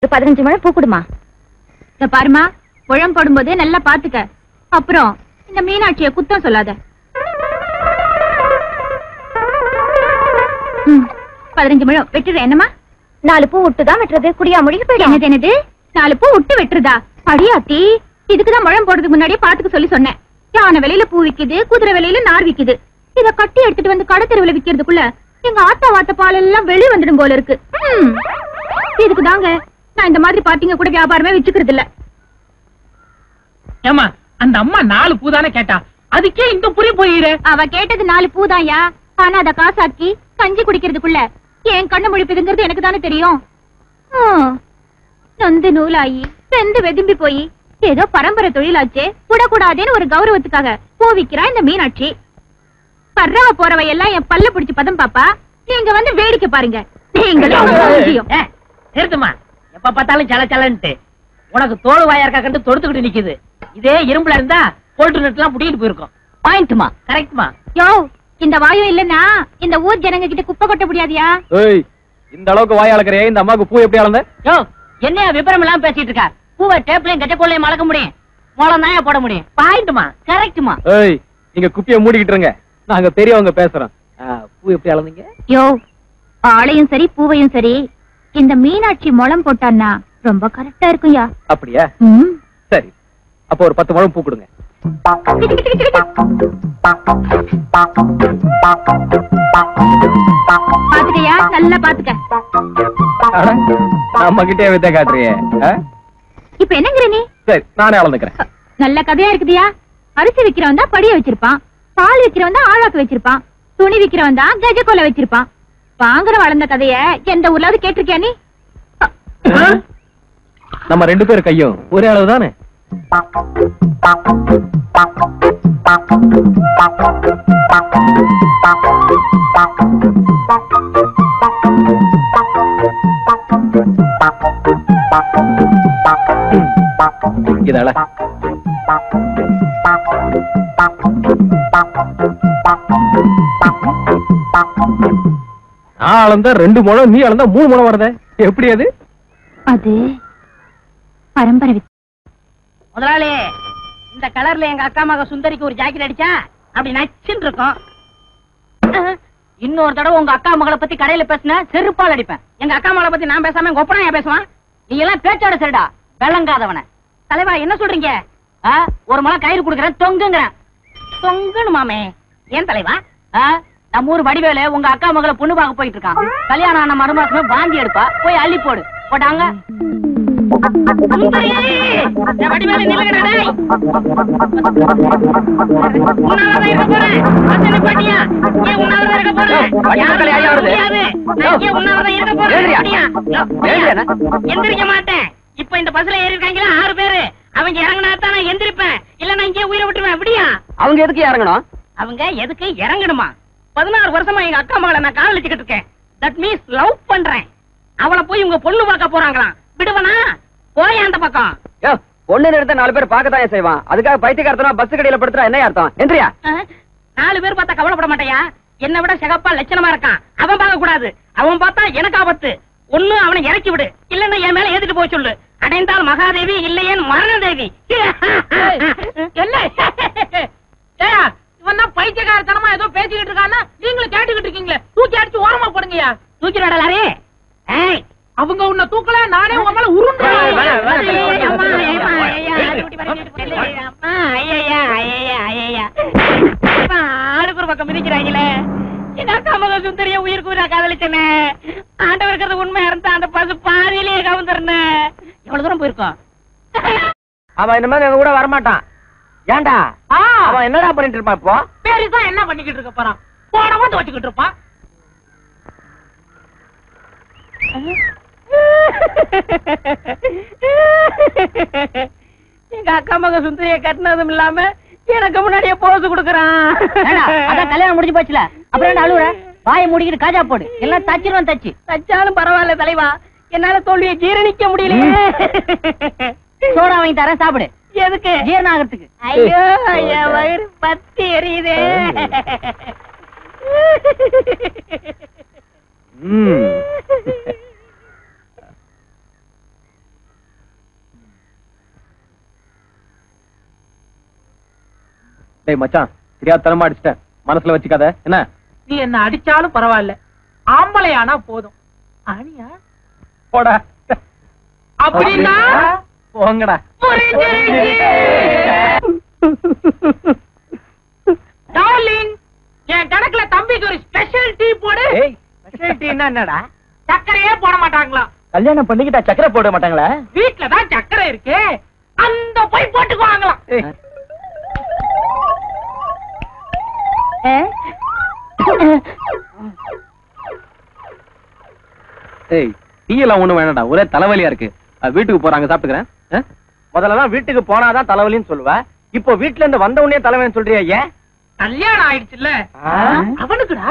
ஒரு பதினஞ்சு முழம் பூ கொடுமா இத பாருமா உழம் போடும்போது நல்லா பாத்துக்க அப்புறம் இந்த மீனாட்சிய குத்தம் சொல்லாத ம், பதினஞ்சு முழம் வெட்டுறேன் என்னமா நாலு பூ விட்டுதான் வெட்டுறது குடியா முடிக்க போயிடும் என்னது என்னது நாலு பூ விட்டு வெட்டுறதா அடியாத்தி இதுக்குதான் முழம் போடுறதுக்கு முன்னாடியே பாத்துக்க சொல்லி சொன்னேன் யானை வெளியில பூ விக்குது குதிரை வெளியில நார் விக்குது இத கட்டி எடுத்துட்டு வந்து கடை தெருவுல விக்கிறதுக்குள்ள எங்க ஆத்தா வாத்த பால் எல்லாம் வெளிய வந்துடும் போல இருக்கு ம். இதுக்கு தாங்க நான் இந்த மாதிரி பாத்தீங்க கூட வியாபாரமே வச்சுக்கிறது இல்ல ஏமா அந்த அம்மா நாலு பூ தானே கேட்டா அதுக்கே இந்த புரி போயிரு அவ கேட்டது நாலு பூதாயா ஆனா அத காசாக்கி கஞ்சி குடிக்கிறதுக்குள்ள என் கண்ணு முழிப்புதுங்கிறது எனக்கு தானே தெரியும் ஹம். நொந்து நூலாயி செந்து வெதும்பி போய் ஏதோ பரம்பரை தொழிலாச்சே விடக்கூடாதேன்னு ஒரு கௌரவத்துக்காக பூ விக்கிறா இந்த மீனாட்சி பர்றவ போறவ எல்லாம் என் பல்ல பிடிச்சு பதம் பாப்பா நீங்க வந்து வேடிக்கை பாருங்க நீங்களும் உங்க மூஞ்சியும். ஏ, நிறுத்துமா எப்ப பார்த்தாலும் சல சலன்ட்டு உனக்கு தோடு வாயா இருக்கா கண்டு தொடுத்துக்கிட்டு நிக்குது இதே இரும்புல இருந்தா போல்ட்டு நெட்லாம் புடிக்கிட்டு போயிருக்கும் பாயிண்ட்மா கரெக்ட்மா யோ இந்த வாயும் இல்லன்னா இந்த ஊர் ஜனங்க கிட்ட குப்பை கொட்ட முடியாதியா ஏய் இந்த அளவுக்கு வாய் அளக்குறியே இந்த அம்மாவுக்கு பூ எப்படி அளந்த யோ என்ன விபரம் எல்லாம் பேசிட்டு இருக்கா பூவை டேப்லயும் கட்டக்கோலையும் மலக்க முடியும் மூலம் தான் போட முடியும் பாயிண்ட்மா கரெக்ட்மா ஏய் நீங்க குப்பியை மூடிக்கிட்டு இருங்க நாங்க பெரியவங்க பேசுறோம் ஆ, பூ எப்படி அளந்தீங்க யோ ஆளையும் சரி பூவையும் சரி இந்த மீனாட்சி முளம் போட்டான்னா ரொம்ப கரெக்டா இருக்கும்யா அப்படியா ம். சரி அப்போ ஒரு பத்து முழம் பூ கொடுங்க பாத்துக்கயா நல்லா பாத்துக்க அட, நம்ம கிட்டே வித்த காட்டுறியே ஆ? இப்ப என்னங்கிற நீ சரி நானே அளந்துக்கிறேன் நல்ல கதையா இருக்குதியா அரிசி விக்கிறவன் தான் படிய வச்சிருப்பான் பால் விக்கிறவன் தான் ஆழாக்கு வச்சிருப்பான் துணி விக்கிறவன் தான் கஜ கொலை வச்சிருப்பான் வாங்குற வளர்ந்த கதைய எந்த ஊர்லாவது கேட்டிருக்கியா நீ நம்ம ரெண்டு பேர் கையும் ஒரே அளவு தானே இதால நான் அளந்தா ரெண்டு முழம் நீ அளந்தா மூணு முழம் வருதே எப்படி அது அது பரம்பரை வித்- முதலாளி இந்த கலர்ல எங்க அக்கா மக சுந்தரிக்கு ஒரு ஜாக்கெட் அடிச்சா அப்படி நச்சுன்னு இருக்கும் அஹ், இன்னொரு தடவை உங்க அக்கா மகளை பத்தி கடையில பேசின செருப்பால் அடிப்பேன் எங்க அக்கா மகளை பத்தி நான் பேசாம எங்க ஒப்பனா ஏன் பேசுவான் நீ எல்லாம் பேச்சோட சரிடா வெள்ளங்காதவன தலைவா என்ன சொல்றீங்க ஆ, ஒரு முளை கயிறு கொடுக்குறேன் தொங்குங்கிறேன் தொங்குன்னு மாமே ஏன் தலைவா ஆ, நம்ம ஊர் வடிவேலு உங்க அக்கா மகளை பொண்ணு பார்க்க போயிட்டு இருக்கான் கல்யாணம் ஆன மறுமாசமே வாந்தி எடுப்பா போய் அள்ளி போடு போட்டாங்க சுந்தரி! என் வடிவேலு நில்லுங்கடா டேய். உன்னாலதான் இருக்க போறேன். அத்தனை பாட்டியா? ஏன் உன்னாலதான் இருக்க போறேன்? யோ, வண்டி யாரும் நிறுத்தலையா, ஐயா வருது? முடியாது. நான் ஏன் உன்னாலதான் இருக்க போறேன்? ஏறியா? பாட்டியா? யோ, ஏறியா, அண்ணா? எந்திரிக்க மாட்டேன் இப்ப இந்த பஸ்ல ஏறி இருக்காங்களா ஆறு பேரு அவங்க இறங்கினா தான் நான் எந்திரிப்பேன் இல்ல நான் இங்கே உயிரை விட்டுருவேன் அப்படியா அவங்க எதுக்கு இறங்கணும் அவங்க எதுக்கு இறங்கணுமா பதினாறு வருஷமா எங்க அக்கா மகளை நான் காதலிச்சுக்கிட்டு இருக்கேன் தட் மீன்ஸ் லவ் பண்றேன் அவளை போய் உங்க பொண்ணு பார்க்க போறாங்களாம் விடுவனா போய் அந்த பக்கம் யோ, பொண்ணு நிறுத்த நாலு பேர் பார்க்கத்தான் செய்வான் அதுக்காக பைத்தியக்காரத்தனா பஸ் கடையில படுத்துறா என்ன அர்த்தம் எந்திரியா அஹ், நாலு பேர் பார்த்தா கவலைப்பட மாட்டாயா என்னை விட சிகப்பா லட்சணமா இருக்கான் அவன் பார்க்க கூடாது அவன் பார்த்தா எனக்கு ஆபத்து ஒண்ணு அவனை இறக்கி விடு இல்லன்னா என் மேல ஏத்திட்டு போய் சொல்லு அடைந்தால் மகாதேவி இல்லையேன் மரணதேவி என்ன ஏயா, இவன் தான் பைத்தியக்காரத்தனமா ஏதோ பேசிக்கிட்டு இருக்கான்னா நீங்களும் கேட்டுக்கிட்டு இருக்கீங்களே தூக்கி அடிச்சு ஓரமா போடுங்கயா தூக்கி நடலாரே ஏய் அவங்க உன்னை தூக்கல நானே உங்க மேல வேணாம், வேணாம், வேணாம். ஆளுக்கு ஒரு பக்கம் மிதிக்கிறாங்களே எங்க அக்கா மக சுந்தரிய உயிருக்கு உயிரா காதலிச்சனே ஆண்டவர் இருக்கிறது உண்மையா இருந்தா அந்த பசு பாதியிலேயே கவுந்துருன்னு எவ்வளவு தூரம் போயிருக்கோம் அவன் இந்த மாதிரி எங்க கூட வரமாட்டான் ஏன்டா அவன் என்னடா பண்ணிட்டு இருப்பான் இப்போ பெருசா என்ன பண்ணிக்கிட்டு இருக்க போறான் போன வந்து வச்சுக்கிட்டு இருப்பான் எங்க அக்கா மக சுந்தரிய கட்டினதும் இல்லாம எனக்கு முன்னாடியே போஸ் கொடுக்கறான் அதான் கல்யாணம் முடிஞ்சு போச்சுல அப்புறம் என்ன அழுவுற வாயை மூடிக்கிட்டு காஜா போடு எல்லாம் தச்சிருவான் தச்சு தச்சாலும் பரவாயில்ல தலைவா என்னால தோல்வியை ஜீரணிக்க முடியலையே சோடா வாங்கி தரேன் சாப்பிடு எதுக்கு ஜீரணம் ஆகிறதுக்கு ஐயோ ஐயா வயிறு பத்தி எரியுதே டேய் மச்சான் சரியா தரமா அடிச்சிட்டேன் மனசுல வச்சுக்காத என்ன நீ என்ன அடிச்சாலும் பரவாயில்ல ஆம்பளையானா போதும் அணியா போடா அப்படின்னா போங்கடா டார்லிங் என் கணக்குல தம்பிக்கு ஒரு ஸ்பெஷல் டீ போடு ஏய் ஸ்பெஷாலிட்டி என்னடா சர்க்கரையே போட மாட்டாங்களா கல்யாணம் பண்ணிக்கிட்டா சக்கரை போட மாட்டாங்களா வீட்ல தான் சர்க்கரை இருக்கு அந்த போய் போட்டுக்குவாங்களாம் ஏய், ஏய் டீ எல்லாம் ஒண்ணும் வேணாம்டா ஒரே தலைவலியா இருக்கு அஹ், வீட்டுக்கு போறாங்க சாப்பிட்டுக்கிறேன் அஹ்? முதல்ல தான் வீட்டுக்கு போனாதான் தலைவலின்னு சொல்லுவ இப்போ வீட்ல இருந்து வந்த உடனே தலைவலின்னு சொல்றியா ஏன் கல்யாணம் ஆயிடுச்சுல்ல ஆ? அவனுக்குடா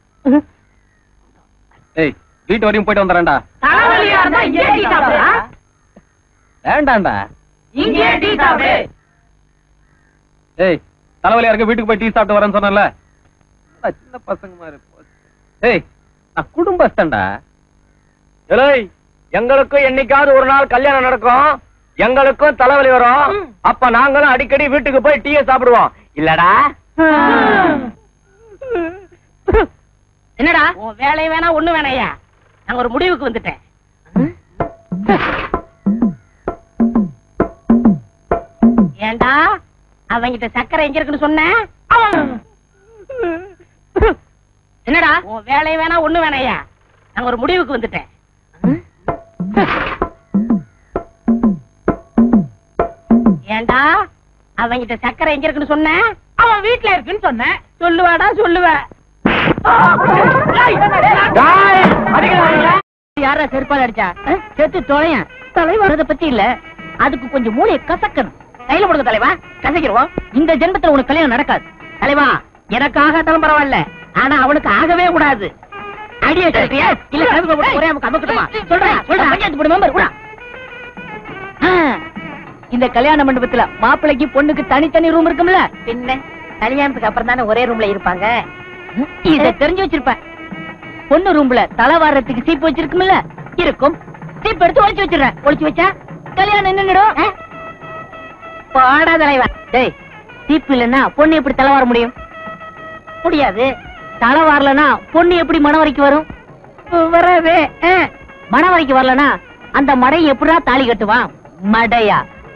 ஏய் வீட்டு வரையும் போயிட்டு வந்துடுறேன்டா தலைவலியா இருந்தா இங்கே டீ சாப்பிடுறா வேண்டாம்டா இங்கே டீ சாப்பிடு ஏய் தலைவலியா இருக்க வீட்டுக்கு போய் டீ சாப்பிட்டு வரேன்னு சொன்னேன்ல என்னடா சின்ன பசங்க மாதிரி போச்சு. ஏய் நான் குடும்பஸ்தன்டா ஏய் எங்களுக்கும் என்னைக்காவது ஒரு நாள் கல்யாணம் நடக்கும் எங்களுக்கும் தலைவலி வரும் அப்ப நாங்களும் அடிக்கடி வீட்டுக்கு போய் டீயை சாப்பிடுவோம் இல்லடா என்னடா உன் வேலை வேணா ஒண்ணு வேணாயா நான் ஒரு முடிவுக்கு வந்துட்டேன் ஏண்டா அவங்கிட்ட சக்கரை எங்க இருக்குன்னு சொன்ன என்னடா உன் வேலை வேணா ஒண்ணு வேணாயா நான் ஒரு முடிவுக்கு வந்துட்டேன் ஏண்டா அவங்கிட்ட சக்கரை எங்க இருக்குன்னு சொன்ன அவன் வீட்ல இருக்குன்னு சொன்னேன் சொல்லுவாடா சொல்லுவ யாரா செருப்பால் அடிச்சா அஹ், செத்து தொலையன் தலைவர் அதை பத்தி இல்ல அதுக்கு கொஞ்சம் மூளையை கசக்கணும் கையில கொடுங்க தலைவா கசக்கிடுவோம் இந்த ஜென்மத்துல உனக்கு கல்யாணம் நடக்காது தலைவா எனக்காக இருந்தாலும் பரவாயில்ல ஆனா அவனுக்கு ஆகவே கூடாது அடிய சொல்றியா இல்ல கிளம்பி போட்டு ஒரே அமுக்கு அமுக்கட்டுமா சொல்றா சொல்றா பஞ்சாயத்து போடு மெம்பர் கூட இந்த கல்யாண மண்டபத்துல மாப்பிள்ளைக்கு பொண்ணுக்கு தனித்தனி ரூம் இருக்கும்ல பின்ன கல்யாணத்துக்கு அப்புறம் தானே ஒரே ரூம்ல இருப்பாங்க இத தெரிஞ்சு வச்சிருப்பேன் பொண்ணு ரூம்ல தலை வாரத்துக்கு சீப்பு வச்சிருக்கும்ல இருக்கும் சீப் எடுத்து ஒளிச்சு வச்சிடுறேன் ஒளிச்சு வச்சா கல்யாணம் நின்னுடும் பாடா தலைவா டேய் சீப்பு இல்லன்னா பொண்ணு எப்படி தலை வார முடியும் முடியாது தலை வாரலனா பொண்ணு எப்படி மணவரைக்கு வரும் வராது மணவரைக்கு வரலனா அந்த மடை எப்படா தாலி கட்டுவான் மடையா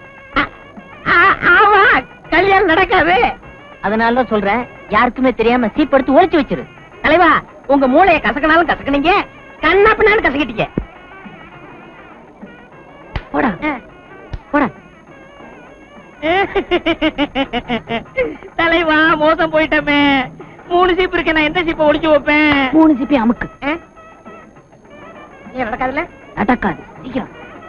ஆமா கல்யாணம் நடக்காது அதனால தான் சொல்றேன் யாருக்குமே தெரியாம சீப் எடுத்து ஒளிச்சு வச்சிரு தலைவா உங்க மூளைய கசக்கினாலும் கசக்குனீங்க கண்ணா பின்னாலும் கசக்கிட்டீங்க போடா போடா தலைவா மோசம் போயிட்டமே மூணு சீப்பு இருக்கு நான் எந்த சீப்பை ஒளிச்சு வைப்பேன் மூணு சீப்பை அமுக்கு ஏன் நடக்காதுல்ல நடக்காது சீக்கிரம்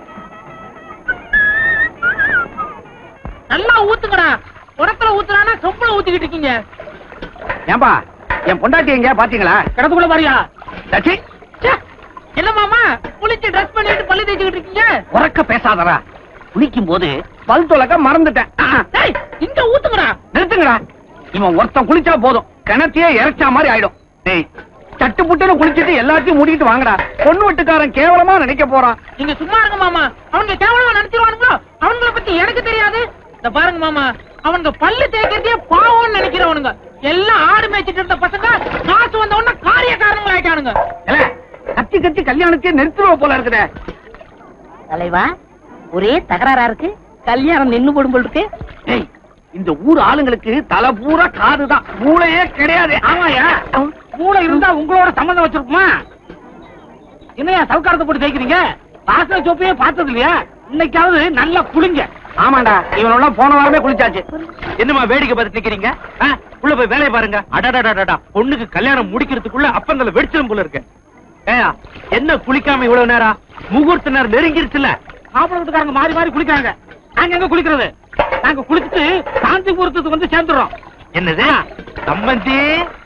நல்லா ஊத்துங்கடா உடத்துல ஊத்துறானா சொம்பள ஊத்திக்கிட்டு இருக்கீங்க ஏன்பா என் பொண்டாட்டி எங்க பாத்தீங்களா கிடத்துக்குள்ள பாரியா லட்சி என்ன மாமா குளிச்சு ட்ரெஸ் பண்ணிட்டு பல்லு தேய்ச்சிக்கிட்டு இருக்கீங்க உறக்க பேசாதடா குளிக்கும் போது பல் துலக்க மறந்துட்டேன் டேய், இங்க ஊத்துங்கடா நிறுத்துங்கடா இவன் ஒருத்தன் குளிச்சா போதும் கிணத்தையே இறைச்சா மாதிரி ஆயிடும் டேய் சட்டு புட்டுன்னு குளிச்சிட்டு எல்லாத்தையும் மூடிட்டு வாங்கடா பொண்ணு வீட்டுக்காரன் கேவலமா நினைக்க போறான் நீங்க சும்மா இருங்க மாமா அவனுங்க கேவலமா நினைச்சிருவானுங்களோ அவங்கள பத்தி எனக்கு தெரியாது இந்த பாருங்க மாமா அவனுங்க பல்லு தேய்க்கிறதே பாவம்னு நினைக்கிறவனுங்க எல்லாம் ஆடு மேய்ச்சிட்டு இருந்த பசங்க காசு வந்த உடனே காரியக்காரங்க ஆயிட்டானுங்க ஏலே, கத்தி கத்தி கல்யாணத்தையே நிறுத்துருவ போல இருக்குதே தலைவா ஒரே தகராறா இருக்கு கல்யாணம் நின்னு போடும் போல் இருக்கு டேய் இந்த ஊர் ஆளுங்களுக்கு தலை பூரா காதுதான் மூளையே கிடையாது ஆமாயா மூளை இருந்தா உங்களோட சம்மந்தம் வச்சிருக்குமா என்னையா சவுக்காரத்தை போட்டு தேய்க்கிறீங்க வாசல் சோப்பையே பார்த்தது இல்லையா இன்னைக்காவது நல்லா குளிங்க ஆமாண்டா இவனோட போன வாரமே குளிச்சாச்சு என்னமா வேடிக்கை பார்த்து நிக்கிறீங்க ஆ, உள்ள போய் வேலையை பாருங்க அடடடடடா பொண்ணுக்கு கல்யாணம் முடிக்கிறதுக்குள்ள அப்பங்கள வெடிச்சிடும் போல இருக்கு ஏயா என்ன குளிக்காம இவ்வளவு நேரம் முகூர்த்த நேரம் நெருங்கிருச்சுல மாப்பிள்ளை வீட்டுக்காரங்க மாறி மாறி குளிக்கிறாங்க நாங்க எங்க குளிக்கிறது நாங்க குளிச்சுட்டு சாந்தி முகூர்த்தத்துக்கு வந்து சேர்ந்துடுறோம் என்னது சம்பந்தி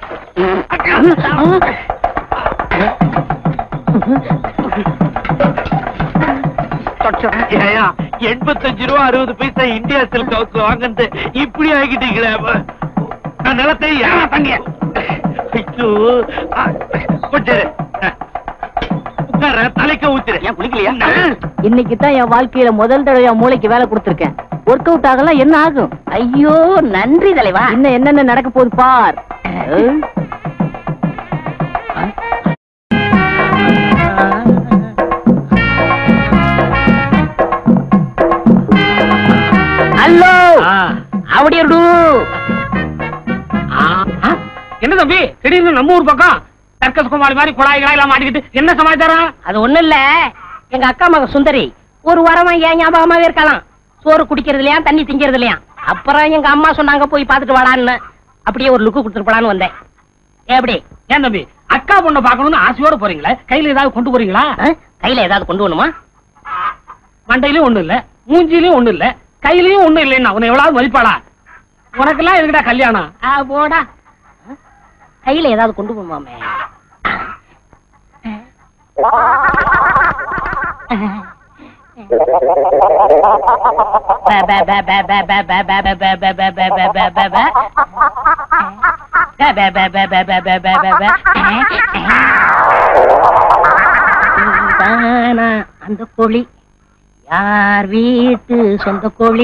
ஏயா எண்பத்தஞ்சு ரூபா அறுபது பைசா இந்தியா சில்க் ஹவுஸ் வாங்கினது இப்படி ஆகிட்டீங்களே நான் நிலத்தை ஏன் தங்க ஐயோ ஆ, கொஞ்சம் இரு. உட்கார தலைக்க ஊத்துற ஏன் குளிக்கலையா இன்னைக்கு தான் என் வாழ்க்கையில முதல் தடவை என் மூளைக்கு வேலை கொடுத்திருக்கேன் ஒர்க் அவுட் ஆகலாம் என்ன ஆகும் ஐயோ நன்றி தலைவா இன்னும் என்னென்ன நடக்க போகுது பார் ஹலோ அவடியடு என்ன தம்பி திடீர்னு நம்ம ஊர் பக்கம் சர்க்கஸ் குமாரி மாதிரி குழாய் கிளாய் எல்லாம் மாட்டிக்கிட்டு என்ன சமாச்சாரம் அது ஒண்ணும் இல்ல எங்க அக்கா மக சுந்தரி ஒரு வாரமா ஏன் ஞாபகமாவே இருக்கலாம் சோறு குடிக்கிறது இல்லையா தண்ணி திங்கிறது இல்லையா அப்புறம் எங்க அம்மா சொன்னாங்க போய் பாத்துட்டு வாடான்னு அப்படியே ஒரு லுக்கு கொடுத்துட்டு போலான்னு வந்தேன் எப்படி ஏன் தம்பி அக்கா பொண்ணை பார்க்கணும்னு ஆசையோட போறீங்களே கையில ஏதாவது கொண்டு போறீங்களா ஆ? கையில ஏதாவது கொண்டு வரணுமா மண்டையிலயும் ஒண்ணு இல்ல மூஞ்சிலயும் ஒண்ணு இல்ல கையிலயும் ஒண்ணு இல்லைன்னா உன்னை எவ்வளவு மதிப்பாளா உனக்கெல்லாம் எதுக்குடா கல்யாணம் ஆ, போடா ஆ? கையில ஏதாவது கொண்டு போமாமே அந்த கோழி யார் வீட்டு சொந்த கோழி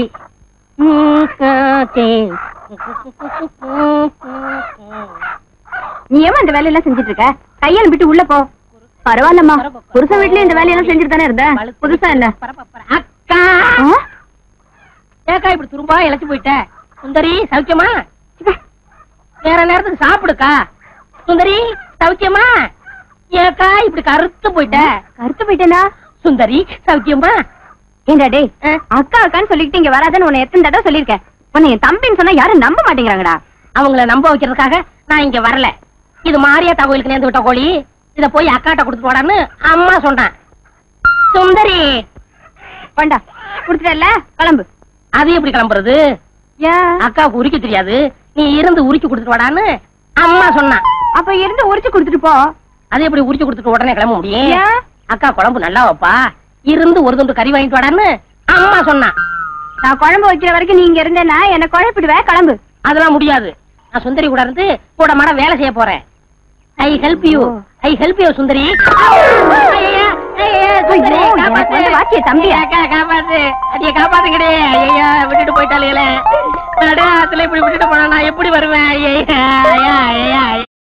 நீ ஏமா இந்த வேலையெல்லாம் செஞ்சுட்டு இருக்க கையால விட்டு உள்ள போ பரவாயில்லம்மா புருஷன் வீட்லயும் இந்த வேலையெல்லாம் செஞ்சுட்டு தானே இருந்த புதுசா என்ன அக்கா ஆ? ஏக்கா இப்படி துரும்பா இழைச்சு போயிட்ட சுந்தரி சௌக்கியமா வேற நேரத்துக்கு சாப்பிடுக்கா சுந்தரி சௌக்கியமா ஏக்கா இப்படி கருத்து போயிட்ட கருத்து போயிட்டேனா சுந்தரி சௌக்கியமா ஏண்டா டேய் ஆ? அக்கா அக்கான்னு சொல்லிட்டு இங்க வராதன்னு உன்னை எத்தனை தடவை சொல்லிருக்கேன் உன்னை என் தம்பின்னு சொன்னா யாரும் நம்ப மாட்டேங்கிறாங்கடா அவங்கள நம்ப வைக்கிறதுக்காக நான் இங்க வரல இது மாரியாத்தா கோயிலுக்கு நேர்ந்து விட்ட கோழி இத போய் அக்காட்ட கொடுத்துட்டு போடான்னு அம்மா சொன்னான் சுந்தரி வேண்டா குடுத்துட்டல கிளம்பு அது எப்படி கிளம்புறது ஏன் அக்காவுக்கு உரிக்க தெரியாது நீ இருந்து உரிச்சு கொடுத்துட்டு வாடான்னு அம்மா சொன்னான் அப்ப இருந்து உரிச்சு கொடுத்துட்டு போ அது எப்படி உரிச்சு கொடுத்துட்டு உடனே கிளம்ப முடியும் ஏன்? அக்கா குழம்பு நல்லா வைப்பா இருந்து ஒரு துண்டு கறி வாங்கிட்டு வாடான்னு அம்மா சொன்னான் நான் குழம்பு வைக்கிற வரைக்கும் நீ இங்க இருந்தேன்னா என்ன குழப்பிடுவே கிளம்பு அதெல்லாம் முடியாது நான் சுந்தரி கூட இருந்து கூட மாட வேலை செய்ய போறேன் I help you I help you Sundari ஐயா, ஐயா, சுந்தரி, ஐயோ, காப்பாத்து. எனக்கு வந்து வாக்கிய தம்பியா? அக்கா, காப்பாத்து அடிய காப்பாத்துங்கடே ஐயா விட்டுட்டு போயிட்டாளுங்களே நடுத்துல இப்படி விட்டுட்டு போனா நான் எப்படி வருவேன் ஐயா ஐயா ஐயா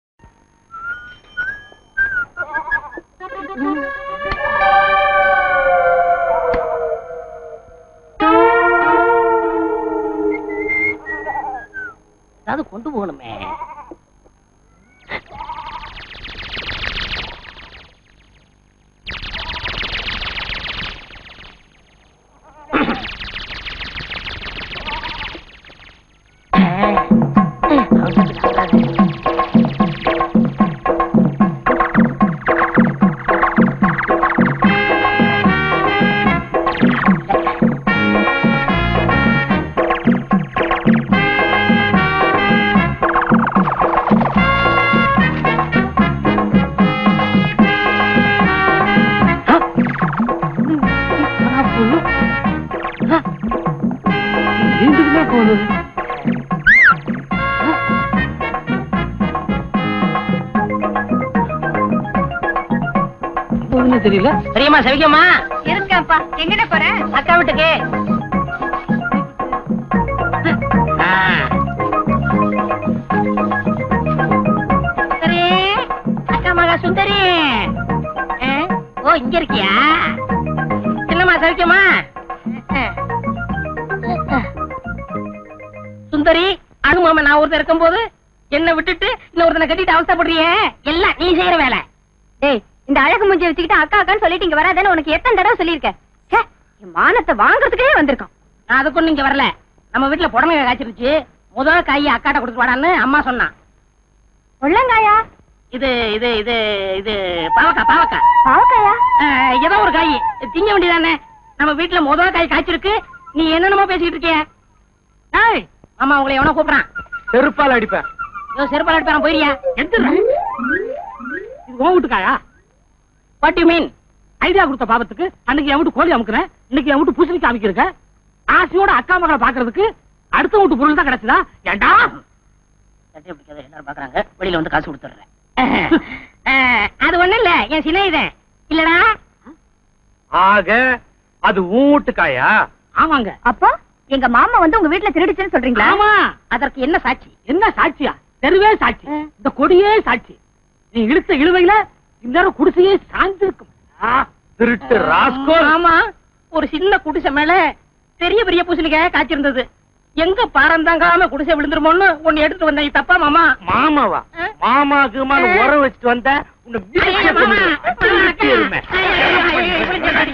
ஏதாவது கொண்டு போகணுமே தெரியல பெரியம்மா சவிக்கம்மா இருக்கேன்ப்பா எங்கிட்ட போற அக்கா வீட்டுக்கு ஆ. சுந்தரி அக்கா மகா சுந்தரி ஆ? ஓ இங்க இருக்கியா சின்னம்மா சவிக்கம்மா சுந்தரி அனுமாம நான் ஒருத்தர் இருக்கும்போது என்ன விட்டுட்டு இன்னொருத்தனை கட்டிட்டு அவஸ்தைப்படுறியே எல்லாம் நீ செய்யற வேலை டேய் இந்த அழகு மூஞ்சி வச்சுக்கிட்டு அக்கா அக்கான்னு சொல்லிட்டு இங்க வராதேன்னு உனக்கு எத்தனை தடவை சொல்லியிருக்கேன் ச்சே, என் மானத்தை வாங்குறதுக்கே வந்திருக்கான் நான் அதுக்கு இங்க வரல நம்ம வீட்டுல புடமை காய்ச்சிருச்சு முதல் காய் அக்காட்ட கொடுத்து வாடான்னு அம்மா சொன்னான் உள்ளங்காயா இது இது இது இது பாவக்கா பாவக்கா பாவக்காயா அஹ், ஏதோ ஒரு காய் திங்க வேண்டியதானே நம்ம வீட்டுல முதல் காய் காய்ச்சிருக்கு நீ என்னென்னமோ பேசிக்கிட்டு இருக்கிய ஏய், மாமா உங்களை எவனோ கூப்பிடுறான் செருப்பால் அடிப்பேன் இதோ செருப்பால் எடுப்பான் போயிரியா எந்திரா. இது உன் வீட்டுக்காயா வாட் யூ மீன் ஐடியா கொடுத்த பாவத்துக்கு அன்னைக்கு என் வீட்டு கோழி அமுக்குறேன் இன்னைக்கு என் வீட்டு பூசணிக்கு அமைக்கிருக்க ஆசையோட அக்கா மகளை பாக்குறதுக்கு அடுத்த வீட்டு பொருள் தான் கிடைச்சதா ஏண்டா சட்டையை பிடிக்காத எல்லாரும் பாக்குறாங்க வெளியில வந்து காசு கொடுத்துடுறேன் அஹ், அது ஒண்ணும் இல்ல என் சின்ன இதன் இல்லடா ஆக அது உன் வீட்டுக்காயா ஆமாங்க அப்போ எங்க மாமா வந்து உங்க வீட்டுல திருடிச்சுன்னு சொல்றீங்களா ஆமா அதற்கு என்ன சாட்சி என்ன சாட்சியா தெருவே சாட்சி இந்த கொடியே சாட்சி நீ இழுத்த இழுவையில இந்நேரம் குடிசையே சாய்ந்திருக்கும் ஆ, திருட்டு ராஸ்கோல் ஆமா ஒரு சின்ன குடிசை மேல பெரிய பெரிய பூசணிக்காய காய்ச்சிருந்தது எங்க பாரம் தாங்காம குடிசை விழுந்துருமோன்னு ஒன்னு எடுத்துட்டு வந்தேன் தப்பா மாமா மாமாவா ஆ? மாமாக்குமான்னு உரம் வச்சுட்டு வந்த உன்னை ஐயோ, வீட்டுக்கு மாமா. கொண்டு வா. அடி எருமை. ஐயோ, ஐயோ, இப்படி சொல்லாதீங்க.